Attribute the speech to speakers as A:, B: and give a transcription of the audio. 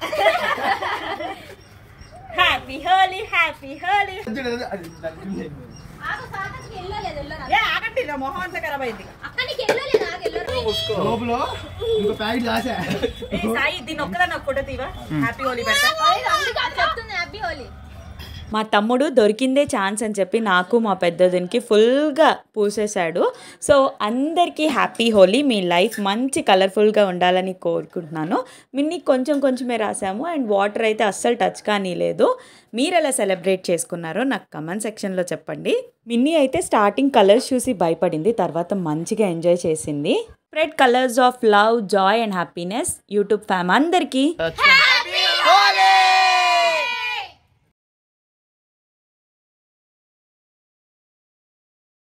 A: Happy Holi happy Holi
B: ఆగు, తాతకి yellow లేదు, ఎల్లో రాదు.
A: ఏ ఆగండి ఇలా మొహం అంతా ఖరాబ్ అయింది
B: అక్క నీకు ఎల్లో లేదు, ఆగు, ఎల్లో రాదు.
C: లోపల ఇంకో ప్యాకెట్ రాసా
A: ఏ సాయి దీన్ని ఒక్కదాన్ని ఒక్క ఫోటో తీవా హ్యాపీ హోలీ పెడతా
B: అయ్యో, అందుకే అది చెప్తుంది హ్యాపీ హోలీ
D: మా తమ్ముడు దొరికిందే ఛాన్స్ అని చెప్పి నాకు మా పెద్దదినికి ఫుల్గా పూసేశాడు సో అందరికీ హ్యాపీ హోలీ మీ లైఫ్ మంచి కలర్ఫుల్గా ఉండాలని కోరుకుంటున్నాను మిన్ని కొంచెం కొంచెమే రాసాము అండ్ వాటర్ అయితే అస్సలు టచ్ కానీ లేదు మీరు ఎలా సెలబ్రేట్ చేసుకున్నారో నాకు కమెంట్ సెక్షన్లో చెప్పండి మిన్ని అయితే స్టార్టింగ్ కలర్స్ చూసి భయపడింది తర్వాత మంచిగా ఎంజాయ్ చేసింది spread colours of love joy and happiness YouTube fam అందరికీ
B: హ్యాపీ